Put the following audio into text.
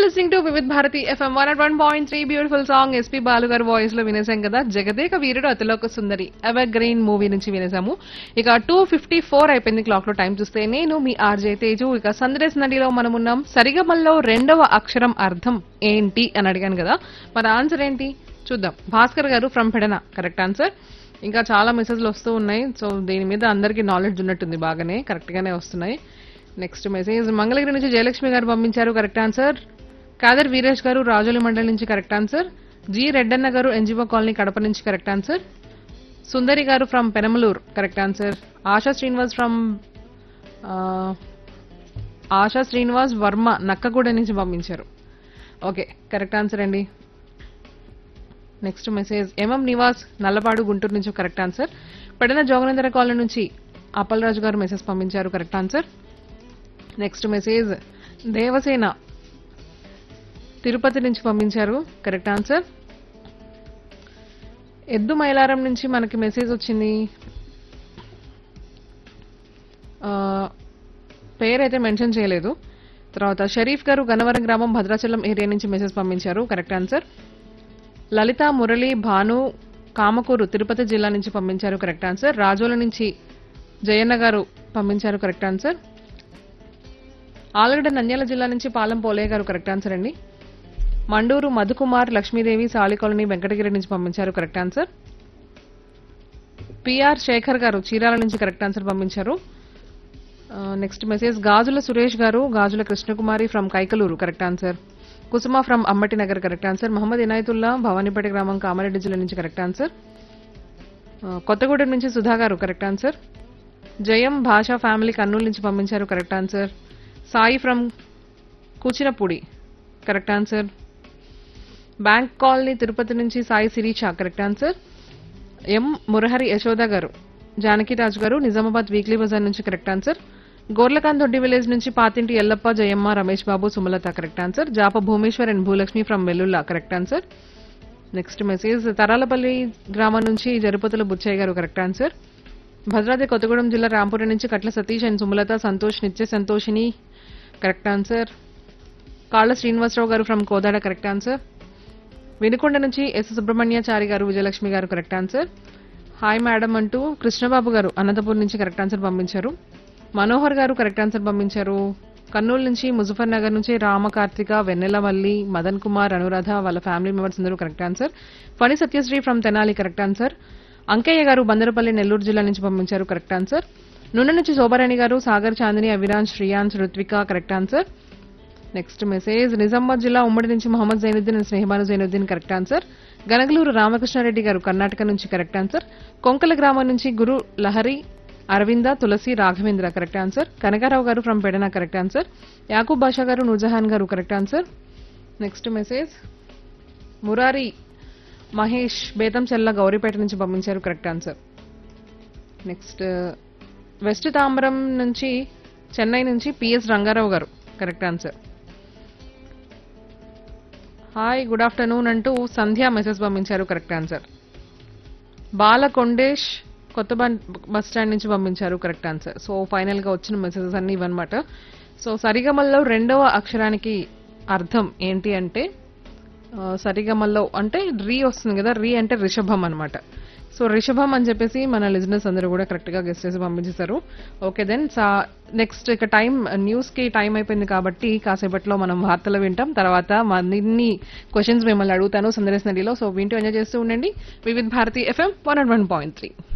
listening to Vividh Bharati FM one at one point three beautiful song SP Balu గారి voice లో వినేసాం కదా Jagadeka Veerudu Athiloka Sundari evergreen movie నుంచి వినేసాము ఇక టూ ఫిఫ్టీ ఫోర్ అయిపోయింది క్లాక్ లో టైం చూస్తే నేను మీ ఆర్జే తేజు ఇక సందరేశ్ నడిలో మనం ఉన్నాం సరిగమల్లో రెండవ అక్షరం అర్థం ఏంటి అని అడిగాను కదా మరి ఆన్సర్ ఏంటి చూద్దాం భాస్కర్ గారు ఫ్రమ్ పెడన కరెక్ట్ ఆన్సర్ ఇంకా చాలా మెసేజ్లు వస్తూ ఉన్నాయి సో దీని మీద అందరికీ నాలెడ్జ్ ఉన్నట్టుంది బాగానే కరెక్ట్ గానే వస్తున్నాయి నెక్స్ట్ మెసేజ్ మంగళగిరి నుంచి జయలక్ష్మి గారు పంపించారు కరెక్ట్ ఆన్సర్ కాదర్ వీరేష్ గారు రాజోలి మండలి నుంచి కరెక్ట్ ఆన్సర్ జి రెడ్డన్న గారు ఎన్జిఓ కాలనీ కడప నుంచి కరెక్ట్ ఆన్సర్ సుందరి గారు from Penamaluru correct answer Asha Srinivas from Asha Srinivas Varma Nakkaguda నుంచి పంపించారు ఓకే కరెక్ట్ ఆన్సర్ అండి next message MM Nivas Nallapadu Guntur నుంచి correct answer Pedana Joganendra colony నుంచి అప్పలరాజు గారు మెసేజ్ పంపించారు correct answer next message Devasena Tirupati నుంచి పంపించారు కరెక్ట్ ఆన్సర్ ఎద్దు మైలారం నుంచి మనకి మెసేజ్ వచ్చింది ఆ, పేరైతే మెన్షన్ చేయలేదు తర్వాత షరీఫ్ గారు గన్నవరం గ్రామం భద్రాచలం ఏరియా నుంచి మెసేజ్ పంపించారు కరెక్ట్ ఆన్సర్ లలిత మురళి భాను కామకూరు తిరుపతి జిల్లా నుంచి పంపించారు కరెక్ట్ ఆన్సర్ రాజోల నుంచి జయన్న గారు పంపించారు కరెక్ట్ ఆన్సర్ ఆలగడ్డ నంద్యాల జిల్లా నుంచి పాలెం పోలయ్య గారు కరెక్ట్ ఆన్సర్ అండి మండూరు మధుకుమార్ లక్ష్మీదేవి సాలి కాలనీ వెంకటగిరి నుంచి పంపించారు కరెక్ట్ ఆన్సర్ పిఆర్ శేఖర్ గారు చీరాల నుంచి కరెక్ట్ ఆన్సర్ పంపించారు నెక్స్ట్ మెసేజ్ గాజుల సురేష్ గారు Gajula Krishnakumari from Kaikaluru correct answer Kusuma from Ammati Nagar correct answer Mohammed Inayatullah Bhavanipeta గ్రామం కామారెడ్డి జిల్లా నుంచి కరెక్ట్ ఆన్సర్ ఆ, కొత్తగూడెం నుంచి సుధా గారు కరెక్ట్ ఆన్సర్ జయం భాష ఫ్యామిలీ కర్నూలు నుంచి పంపించారు correct answer Sai from Kuchinapudi correct answer bank colony Tirupati నుంచి Sai Sirisha correct answer M Murahari Yashoda గారు జానకిరాజు గారు నిజామాబాద్ వీక్లీ బజార్ నుంచి కరెక్ట్ ఆన్సర్ గోర్లకాంత్ దొడ్డి విలేజ్ నుంచి Pathinti Yellappa Jayamma Ramesh Babu Sumalatha correct answer Japa Bhumeshwar and Bhulakshmi from Vellulla correct answer next message Taralapalli గ్రామం నుంచి జరుపతుల బుచ్చయ్య గారు కరెక్ట్ ఆన్సర్ భద్రాద్రి కొత్తగూడెం జిల్లా రాంపురం నుంచి Katla Satish and Sumalatha Santosh Nitya Santoshini correct answer Kalla Srinivasarao గారు from Kodada correct answer Vinukonda నుంచి ఎస్ సుబ్రహ్మణ్యాచారి గారు విజయలక్ష్మి గారు కరెక్ట్ ఆన్సర్ హాయ్ మేడం అంటూ కృష్ణబాబు గారు అనంతపూర్ నుంచి కరెక్ట్ ఆన్సర్ పంపించారు మనోహర్ గారు కరెక్ట్ ఆన్సర్ పంపించారు కర్నూలు నుంచి ముజఫర్ నగర్ నుంచి రామ కార్తిక వెన్నెలవల్లి మదన్ కుమార్ అనురాధ వాళ్ళ ఫ్యామిలీ మెంబర్స్ అందరూ correct answer Phani Satyasri from Tenali correct answer Ankaiah గారు బందరపల్లి నెల్లూరు జిల్లా నుంచి పంపించారు కరెక్ట్ ఆన్సర్ నున్న నుంచి శోభారాణి గారు Sagar Chandini Aviraj Shreyans Ruthvika correct answer next message Nizamabad జిల్లా ఉమ్మడి నుంచి Mohammed Zainuddin and Snehabanu Zainuddin correct answer Ganagaluru Ramakrishnareddy గారు కర్ణాటక నుంచి కరెక్ట్ ఆన్సర్ కొంకల గ్రామం నుంచి గురు లహరి అరవింద తులసి రాఘవేంద్ర కరెక్ట్ ఆన్సర్ కనకారావు గారు from Pedana correct answer Yakub Basha గారు నూజహాన్ గారు correct answer next message Murari Mahesh Betamcherla Gowripeta నుంచి పంపించారు correct answer next west Tambaram నుంచి చెన్నై నుంచి పిఎస్ రంగారావు గారు correct answer hi good afternoon అంటూ సంధ్య మెసేజ్ పంపించారు కరెక్ట్ ఆన్సర్ బాలకొండేష్ కొత్త బన్- బస్ స్టాండ్ నుంచి పంపించారు కరెక్ట్ ఆన్సర్ సో ఫైనల్ గా వచ్చిన మెసేజెస్ అన్ని ఇవన్నమాట సో సరిగమల్లో రెండవ అక్షరానికి అర్థం ఏంటి అంటే ఆ, సరిగమల్లో అంటే రీ వస్తుంది కదా రీ అంటే రిషభం అన్నమాట సో రిషభం అని చెప్పేసి మన లిజినెస్ అందరూ కూడా కరెక్ట్ గా గెస్ట్ చేసి పంపించేశారు ఓకే దెన్ నెక్స్ట్ ఇక టైం న్యూస్ కి టైం అయిపోయింది కాబట్టి కాసేపట్లో మనం వార్తలు వింటాం తర్వాత మరిన్ని క్వశ్చన్స్ మిమ్మల్ని అడుగుతాను సందర్శనలో సో వింటూ ఎంజాయ్ చేస్తూ ఉండండి Vividh Bharati FM one and one point three